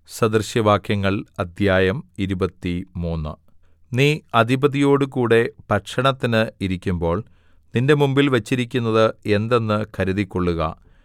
സദൃശവാക്യങ്ങൾ അദ്ധ്യായം ഇരുപത്തിമൂന്ന് നീ അധിപതിയോടുകൂടെ ഭക്ഷണത്തിന് ഇരിക്കുമ്പോൾ നിന്റെ മുമ്പിൽ വച്ചിരിക്കുന്നത് എന്തെന്ന് കരുതിക്കൊള്ളുക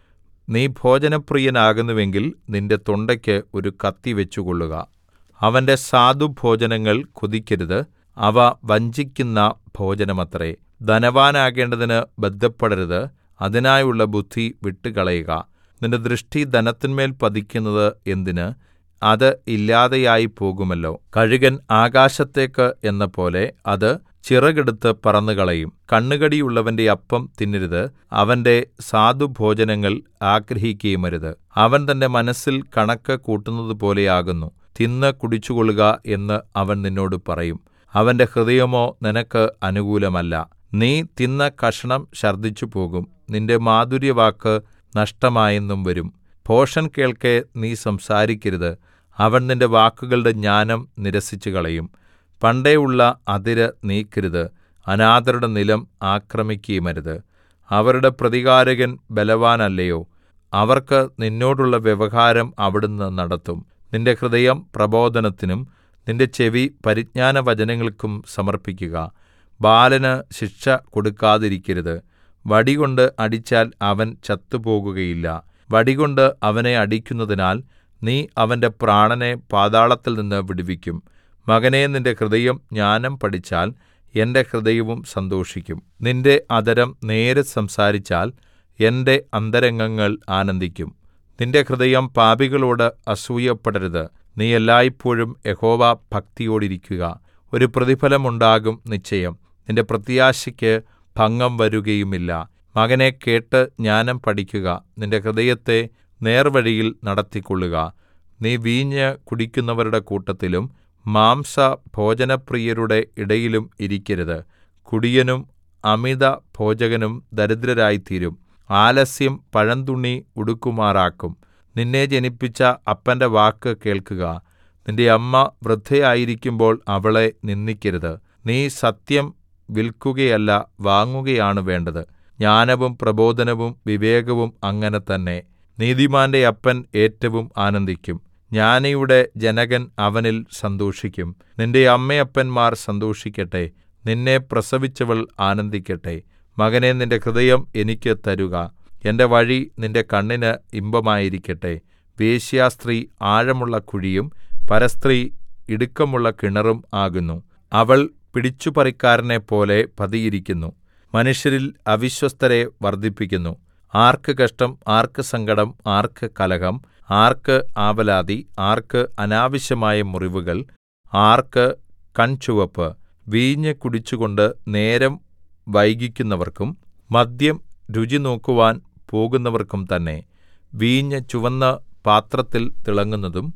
നീ ഭോജനപ്രിയനാകുന്നുവെങ്കിൽ നിന്റെ തൊണ്ടയ്ക്ക് ഒരു കത്തി വെച്ചുകൊള്ളുക അവന്റെ സ്വാദുഭോജനങ്ങൾ കൊതിക്കരുത് അവ വഞ്ചിക്കുന്ന ഭോജനമത്രേ ധനവാനാകേണ്ടതിന് ബദ്ധപ്പെടരുത് അതിനായുള്ള ബുദ്ധി വിട്ടുകളയുക നിന്റെ ദൃഷ്ടി ധനത്തിന്മേൽ പതിക്കുന്നത് എന്തിന് അത് ഇല്ലാതെയായിപ്പോകുമല്ലോ കഴുകൻ ആകാശത്തേക്ക് എന്നപോലെ അത് ചിറകെടുത്ത് പറന്നുകളയും കണ്ണുകടിയുള്ളവന്റെ അപ്പം തിന്നരുത് അവന്റെ സ്വാദുഭോജനങ്ങൾ ആഗ്രഹിക്കുകയുമരുത് അവൻ തന്റെ മനസ്സിൽ കണക്ക് കൂട്ടുന്നതുപോലെയാകുന്നു തിന്ന് കുടിച്ചുകൊള്ളുക എന്ന് അവൻ നിന്നോട് പറയും അവന്റെ ഹൃദയമോ നിനക്ക് അനുകൂലമല്ല നീ തിന്ന കഷണം ഛർദ്ദിച്ചുപോകും നിന്റെ മാധുര്യവാക്ക് നഷ്ടമായെന്നും വരും ഭോഷൻ കേൾക്കെ നീ സംസാരിക്കരുത് അവൻ നിന്റെ വാക്കുകളുടെ ജ്ഞാനം നിരസിച്ചുകളയും പണ്ടേയുള്ള അതിര് നീക്കരുത് അനാഥരുടെ നിലം ആക്രമിക്കുകയുമരുത് അവരുടെ പ്രതികാരകൻ ബലവാനല്ലയോ അവർക്ക് നിന്നോടുള്ള വ്യവഹാരം അവിടുന്ന് നടത്തും നിന്റെ ഹൃദയം പ്രബോധനത്തിനും നിന്റെ ചെവി പരിജ്ഞാനവചനങ്ങൾക്കും സമർപ്പിക്കുക ബാലന് ശിക്ഷ കൊടുക്കാതിരിക്കരുത് വടികൊണ്ട് അടിച്ചാൽ അവൻ ചത്തുപോകുകയില്ല വടികൊണ്ട് അവനെ അടിക്കുന്നതിനാൽ നീ അവന്റെ പ്രാണനെ പാതാളത്തിൽനിന്ന് വിടുവിക്കും മകനേ നിന്റെ ഹൃദയം ജ്ഞാനം പഠിച്ചാൽ എന്റെ ഹൃദയവും സന്തോഷിക്കും നിന്റെ അധരം നേര് സംസാരിച്ചാൽ എന്റെ അന്തരംഗങ്ങൾ ആനന്ദിക്കും നിന്റെ ഹൃദയം പാപികളോട് അസൂയപ്പെടരുത് നീ എല്ലായ്പോഴും യഹോവ ഭക്തിയോടിരിക്കുക ഒരു പ്രതിഫലം ഉണ്ടാകും നിശ്ചയം നിന്റെ പ്രത്യാശയ്ക്ക് ഭംഗം വരുകയുമില്ല മകനേ കേട്ട് ജ്ഞാനം പഠിക്കുക നിന്റെ ഹൃദയത്തെ നേർവഴിയിൽ നടത്തിക്കൊള്ളുക നീ വീഞ്ഞ് കുടിക്കുന്നവരുടെ കൂട്ടത്തിലും മാംസ ഭോജനപ്രിയരുടെ ഇടയിലും ഇരിക്കരുത് കുടിയനും അമിത ഭോജകനും ദരിദ്രരായിത്തീരും ആലസ്യം പഴന്തുണി ഉടുക്കുമാറാക്കും നിന്നെ ജനിപ്പിച്ച അപ്പന്റെ വാക്ക് കേൾക്കുക നിന്റെ അമ്മ വൃദ്ധയായിരിക്കുമ്പോൾ അവളെ നിന്ദിക്കരുത് നീ സത്യം വിൽക്കുകയല്ല വാങ്ങുകയാണ് വേണ്ടത് ജ്ഞാനവും പ്രബോധനവും വിവേകവും അങ്ങനെ തന്നെ നീതിമാന്റെ അപ്പൻ ഏറ്റവും ആനന്ദിക്കും ജ്ഞാനിയുടെ ജനകൻ അവനിൽ സന്തോഷിക്കും നിന്റെ അമ്മയപ്പന്മാർ സന്തോഷിക്കട്ടെ നിന്നെ പ്രസവിച്ചവൾ ആനന്ദിക്കട്ടെ മകനെ നിന്റെ ഹൃദയം എനിക്ക് തരുക എന്റെ വഴി നിന്റെ കണ്ണിന് ഇമ്പമായിരിക്കട്ടെ വേശ്യാസ്ത്രീ ആഴമുള്ള കുഴിയും പരസ്ത്രീ ഇടുക്കമുള്ള കിണറും ആകുന്നു അവൾ പിടിച്ചുപറിക്കാരനെപ്പോലെ പതിയിരിക്കുന്നു മനുഷ്യരിൽ അവിശ്വസ്തരെ വർദ്ധിപ്പിക്കുന്നു ആർക്ക് കഷ്ടം ആർക്ക് സങ്കടം ആർക്ക് കലഹം ആർക്ക് ആവലാതി ആർക്ക് അനാവശ്യമായ മുറിവുകൾ ആർക്ക് കൺചുവപ്പ് വീഞ്ഞ് കുടിച്ചുകൊണ്ട് നേരം വൈകിക്കുന്നവർക്കും മദ്യം രുചി നോക്കുവാൻ പോകുന്നവർക്കും തന്നെ വീഞ്ഞ് ചുവന്ന പാത്രത്തിൽ തിളങ്ങുന്നതും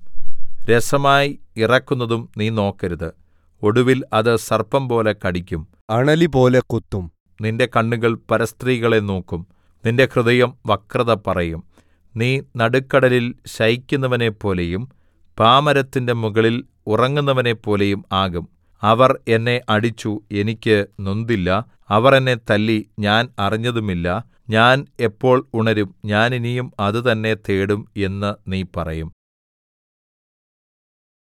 രസമായി ഇറക്കുന്നതും നീ നോക്കരുത് ഒടുവിൽ അത് സർപ്പംപോലെ കടിക്കും അണലിപോലെ കുത്തും നിന്റെ കണ്ണുകൾ പരസ്ത്രീകളെ നോക്കും നിന്റെ ഹൃദയം വക്രത പറയും നീ നടുക്കടലിൽ ശയിക്കുന്നവനെപ്പോലെയും പാമരത്തിന്റെ മുകളിൽ ഉറങ്ങുന്നവനെപ്പോലെയും ആകും അവർ എന്നെ അടിച്ചു എനിക്ക് നൊന്തില്ല അവർ എന്നെ തല്ലി ഞാൻ അറിഞ്ഞതുമില്ല ഞാൻ എപ്പോൾ ഉണരും ഞാൻ ഇനിയും അത് തന്നെ തേടും എന്ന് നീ പറയും